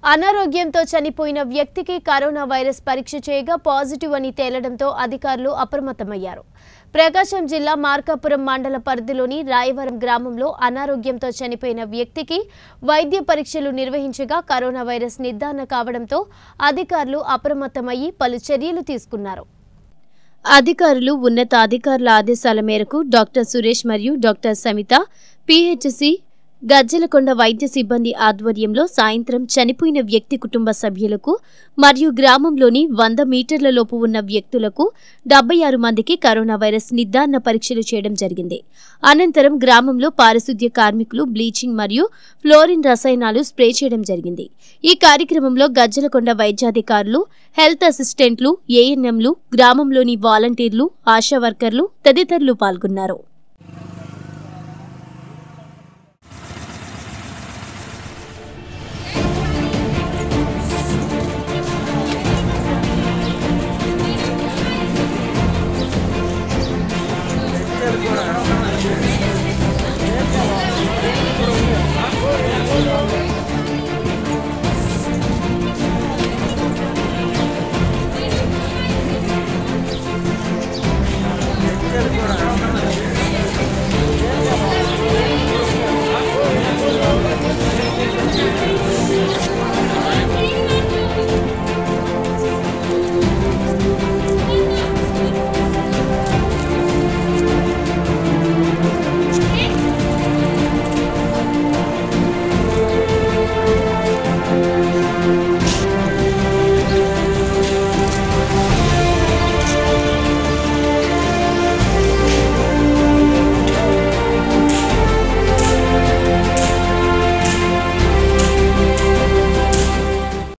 అనారోగ్యంతో చనిపోయిన వ్యక్తికి కరోనా వైరస్ పరీక్ష చేయగా పాజిటివ్ అని తేలడంతో అధికారులు అప్రమత్తమయ్యారు ప్రకాశం జిల్లా మార్కాపురం మండల పరిధిలోని రాయవరం గ్రామంలో అనారోగ్యంతో చనిపోయిన వ్యక్తికి వైద్య పరీక్షలు నిర్వహించగా కరోనా వైరస్ నిర్ధారణ కావడంతో అధికారులు అప్రమత్తమయ్యి పలు చర్యలు తీసుకున్నారు అధికారులు ఉన్నత అధికారుల ఆదేశాల మేరకు డాక్టర్ సురేష్ మరియు డాక్టర్ సమిత పిహెచ్సి గజ్జలకొండ వైద్య సిబ్బంది ఆధ్వర్యంలో సాయంత్రం చనిపోయిన వ్యక్తి కుటుంబ సభ్యులకు మరియు గ్రామంలోని వంద మీటర్ల లోపు ఉన్న వ్యక్తులకు డెబ్బై ఆరు మందికి కరోనా వైరస్ నిర్ధారణ పరీక్షలు చేయడం జరిగింది అనంతరం గ్రామంలో పారిశుద్ధ్య కార్మికులు బ్లీచింగ్ మరియు ఫ్లోరిన్ రసాయనాలు స్ప్రే చేయడం జరిగింది ఈ కార్యక్రమంలో గజ్జలకొండ వైద్యాధికారులు హెల్త్ అసిస్టెంట్లు ఏఎన్ఎంలు గ్రామంలోని వాలంటీర్లు ఆశా వర్కర్లు తదితరులు పాల్గొన్నారు